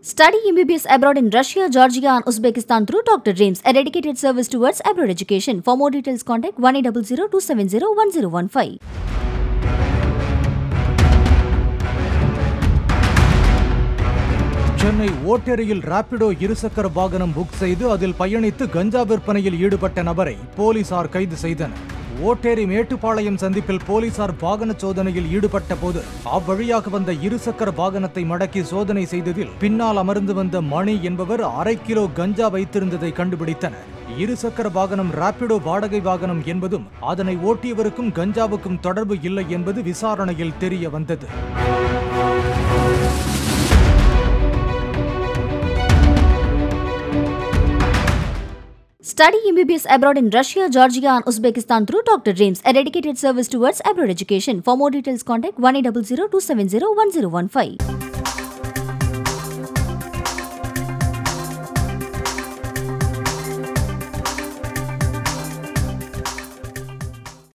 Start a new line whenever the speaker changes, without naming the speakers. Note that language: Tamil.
Study MBBS abroad in Russia, Georgia, and Uzbekistan through Dr. Dreams, a dedicated service towards abroad education. For more details, contact 1 270 1015.
Chennai ஓட்டேரியில் ராபிடோ இருசக்கர வாகனம் புக் செய்து அதில் பயணித்து கஞ்சா விற்பனையில் ஈடுபட்ட நபரை போலீசார் கைது செய்தனர் ஓட்டேரி மேட்டுப்பாளையம் சந்திப்பில் போலீசார் வாகன சோதனையில் ஈடுபட்ட போது அவ்வழியாக வந்த இருசக்கர வாகனத்தை மடக்கி சோதனை செய்ததில் பின்னால் அமர்ந்து வந்த மணி என்பவர் அரை கிலோ கஞ்சா வைத்திருந்ததை கண்டுபிடித்தனர் இருசக்கர வாகனம் ராபிடோ வாடகை வாகனம் என்பதும் அதனை ஓட்டியவருக்கும் கஞ்சாவுக்கும் தொடர்பு இல்லை என்பது விசாரணையில் தெரிய வந்தது
Study MBBS abroad in Russia, Georgia, and Uzbekistan through Dr. Dreams, a dedicated service towards abroad education. For more details, contact 1 270 1015.